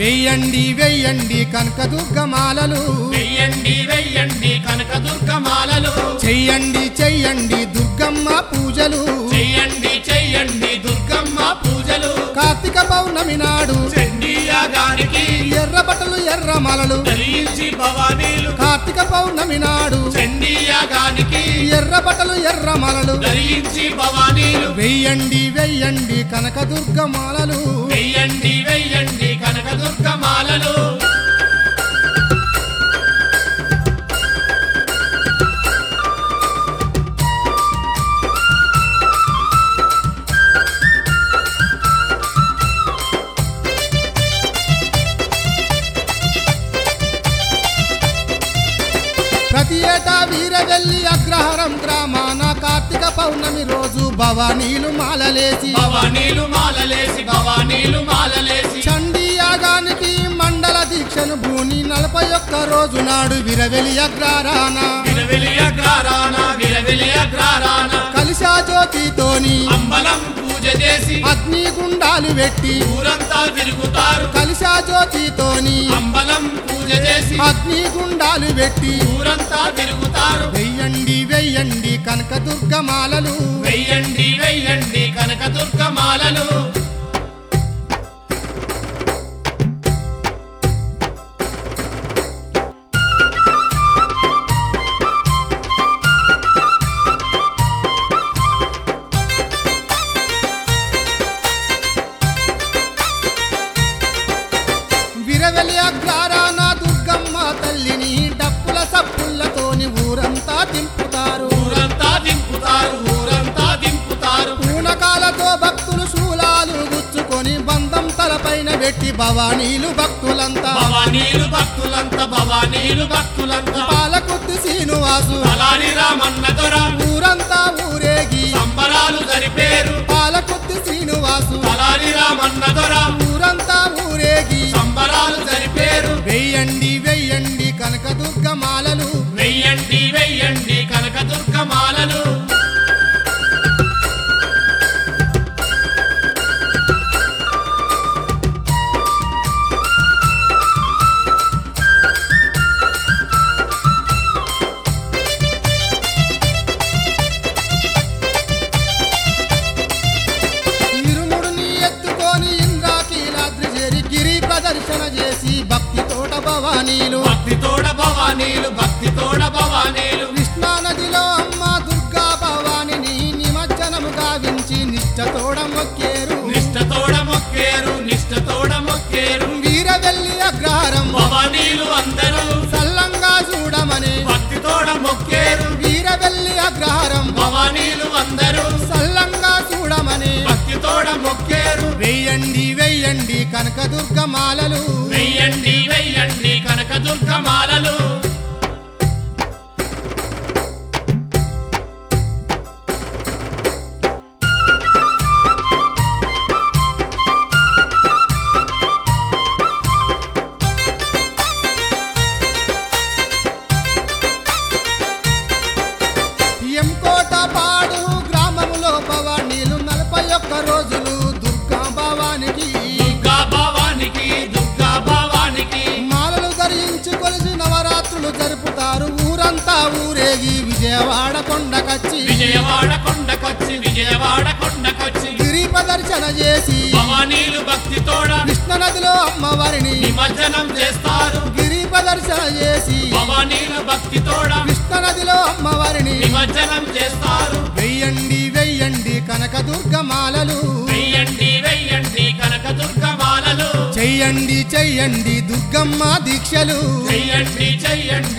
వెయ్యండి వెయ్యండి కనకదుర్గమాలలు వెయ్యండి వెయ్యండి కనకదుర్గ మాలలు చెయ్యండి చెయ్యండి దుర్గమ్మ పూజలు చెయ్యండి చెయ్యండి దుర్గమ్మ పూజలు కార్తీక పౌర్ణమి నాడు చండీయాగానికి ఎర్ర బట్టలు ఎర్ర మాలలు ధరించి భవానీలు కార్తీక పౌర్ణమి నాడు చండీయాగానికి ఎర్ర బట్టలు ఎర్ర మాలలు ధరించి భవానీలు వెయ్యండి వెయ్యండి కనకదుర్గమాలలు వెయ్యండి వెయ్యండి కనకదుర్గ మాలలు ప్రతి ఏటా వీరవెల్లి అగ్రహారం గ్రామాన కార్తీక పౌర్ణమి రోజు భవానీలు మాలలేసి భవానీలు మాలలేసి భవానీలు మాలలేసి చండీ యాగానికి మండల దీక్షను భూని నలభై ఒక్క రోజు నాడు విరవెలి అగ్రహారాన విరవిలి అగ్రారాన విరవిలి అగ్రారాన కలిశా జ్యోతితోని అంబలం పూజ చేసి అగ్ని గుండాలు పెట్టి ఊరంతా తిరుగుతారు కలిశా జ్యోతితోని అంబలం పూజ చేసి అగ్ని గుండాలు పెట్టి ఊరంతా తిరుగుతారు వెయ్యండి వెయ్యండి కనకదుర్గమాలలు వెయ్యండి వెయ్యండి కనకదుర్గ మాలలు విరవెలి అగ్రారాన దుర్గమ్మ తల్లిని డప్పుల సప్పులతోని ఊరంతా తింపుతారు ఊరంతా దింపుతారు ఊరంతా దింపుతారు పూనకాలతో భక్తులు శూలాలు గుచ్చుకొని బంధం తలపైన పెట్టి భవానీలు భక్తులంతా భవానీలు భక్తులంతా భవానీలు భక్తులంతా పాలకుర్తి శ్రీనివాసు అలాని రామన్న దొర ఊరంతా ఊరేగి సంబరాలు జరిపేరు పాలకుర్తి శ్రీనివాసు అలాని రామన్న దొర ఊరంతా ఊరేగి సంబరాలు జరిపేరు వెయ్యండి వెయ్యండి కనకదుర్గ మాలలు వెయ్యండి వెయ్యండి కనకదుర్గ మాలలు ఇరుముడిని ఎత్తుకొని ఇంద్రాకీలాద్రి చేరి గిరి ప్రదర్శన చేసి భక్తి తోట భవానీలు భక్తి తోడ భవానీలు భక్తి తోడ భవానీలు కృష్ణా నదిలో అమ్మ దుర్గా భవానిని నిమజ్జనము గావించి నిష్టతోడ మొక్కేరు నిష్టతోడ మొక్కేరు నిష్టతోడ మొక్కేరు వీరవెల్లి అగ్రహారం భవానీలు అందరూ సల్లంగా చూడమని భక్తి తోడ మొక్కేరు వీరవెల్లి అగ్రహారం భవానీలు అందరూ సల్లంగా చూడమని భక్తి తోడ మొక్కేరు వెయ్యండి వెయ్యండి కనకదుర్గ మాలలు వెయ్యండి వెయ్యండి కనకదుర్గ మాలలు ఎంకోట పాడు గ్రామములో భవానీలు నలభై ఒక్క రోజులు దుర్గా భవానికి దుర్గా భవానికి దుర్గా భవానికి మాలలు ధరించి కొలిసి నవరాత్రులు జరుపుతారు ఊరంతా ఊరేగి విజయవాడ కొండకచ్చి విజయవాడ కొండకొచ్చి విజయవాడ కొండకొచ్చి గిరి ప్రదర్శన చేసి భవానీలు భక్తి తోడ కృష్ణ నదిలో అమ్మవారిని నిమజ్జనం చేస్తారు గిరి ప్రదర్శన చేసి భవానీలు భక్తి తోడ కృష్ణ నదిలో అమ్మవారిని నిమజ్జనం చేస్తారు వెయ్యండి వెయ్యండి కనకదుర్గ మాలలు వెయ్యండి వెయ్యండి కనకదుర్గ మాలలు చెయ్యండి చెయ్యండి దుర్గమ్మ దీక్షలు చెయ్యండి చెయ్యండి